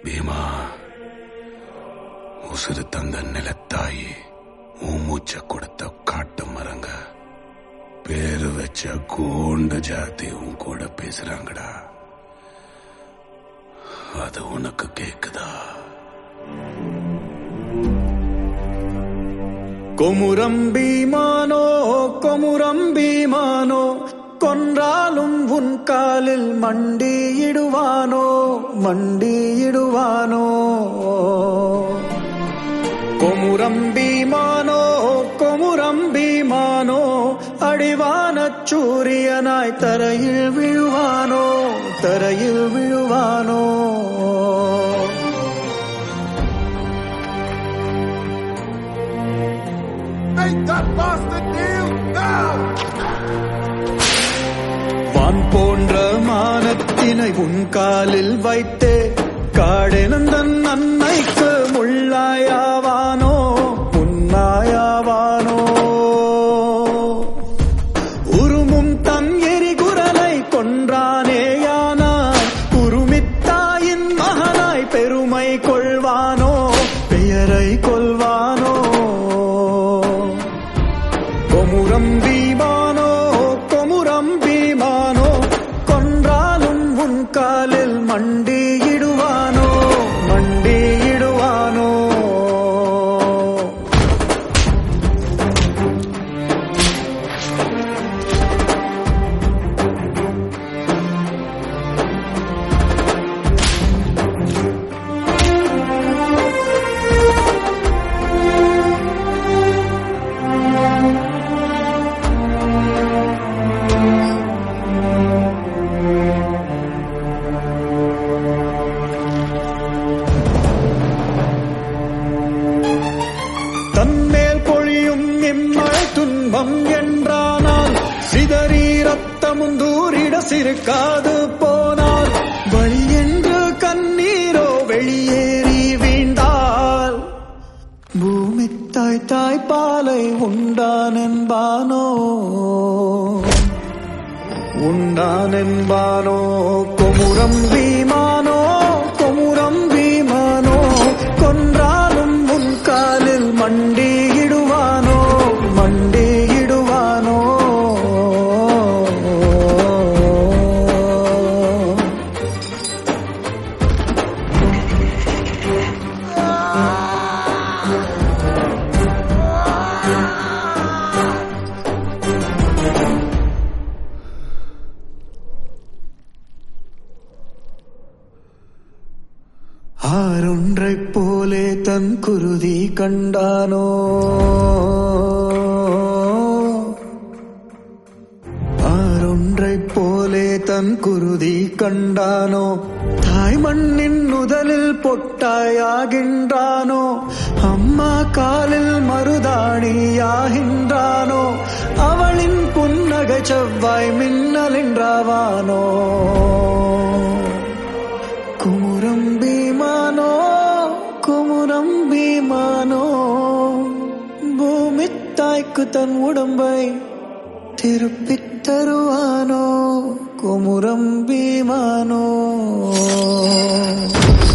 பீமா உசுறு தந்த நிலத்தாயி மூச்ச கொடுத்த காட்டு மரங்க பேரு வச்ச கூண்டு ஜாதி உன் கூட பேசுறாங்கடா அது உனக்கு கேக்குதா கொமுரம் பீமானோ கொமுரம் பீமானோ கொன்றாலும் உன் காலில் மண்டியிடுவானோ மண்டியிடுவானோ கொமுரம் பீமானோ கொமுரம் பீமானோ அடிவானச் சூரியனாய் தரையில் விழுவானோ தரையில் விழுவானோ Make that bastard deal now! வான் போன்ற மானத்தினை உன் காலில் வைத்தே காடெனந்தன் அன்னைக்கு முள்ளாயாவானோ முன்னாயாவானோ உருமும் தன் எரிகுரலை கொன்றானேயானாய் உருமித்தாயின் மகனாய் பெருமை கொள்வானோ பெயரை கொள்வானோ கொமுரம் பீமானோ கொமுரம் பீமானோ கொன்றாலும் உன் காலில் மண்டியிடுவானோ மண்டியிடுவானோ தன்மேல் பொழியும் இம்மழை துன்பம் என்றானால் சிதறி ரத்தமும் தூரிட சிறுக்காது போனால் வழி என்று கண்ணீரோ வெளியேறி வீண்டால் பூமி தாய் தாய் பாலை உண்டான் என்பானோ உண்டான் என்பானோ கொமுரம் பீமானோ கொமுரம் பீமானோ கொன்றாலும் உன் காலில் மண்டியிடுவானோ மண்டியிடுவானோ ஆறொன்றைப் போலே தன் குருதி கண்டானோ ஆறொன்றைப் போலே தன் குருதி கண்டானோ தாய் மண்ணின் முதலில் பொட்டாயாகின்றானோ அம்மா காலில் மருதாணியாகின்றானோ அவளின் புன்னகை செவ்வாய் மின்னலின்றாவானோ குமுரம் பீமானோ குமுரம் பீமானோ பூமி தாய்க்கு தன் உடம்பை திருப்பித் தருவானோ குமுரம் பீமானோ